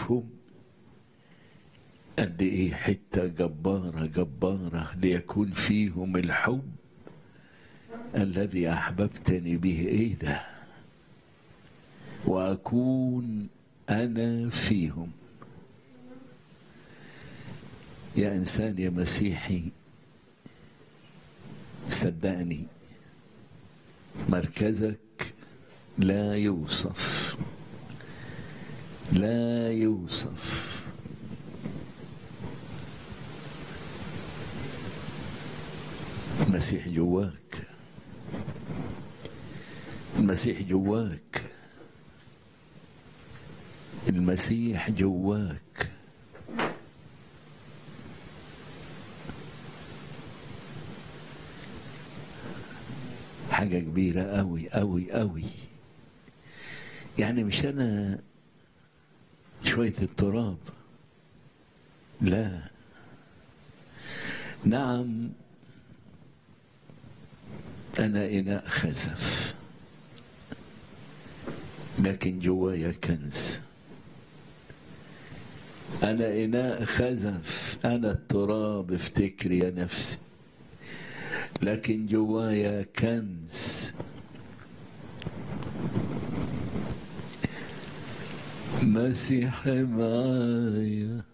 فيكم قد ايه حته جباره جباره ليكون فيهم الحب الذي احببتني به ايه ده واكون انا فيهم يا انسان يا مسيحي صدقني مركزك لا يوصف لا يوصف المسيح جواك المسيح جواك المسيح جواك حاجة كبيرة أوي أوي أوي يعني مش أنا شوية التراب لا نعم أنا إناء خزف لكن جوايا كنز أنا إناء خزف أنا التراب افتكري يا نفسي لكن جوايا كنز مسيح معايا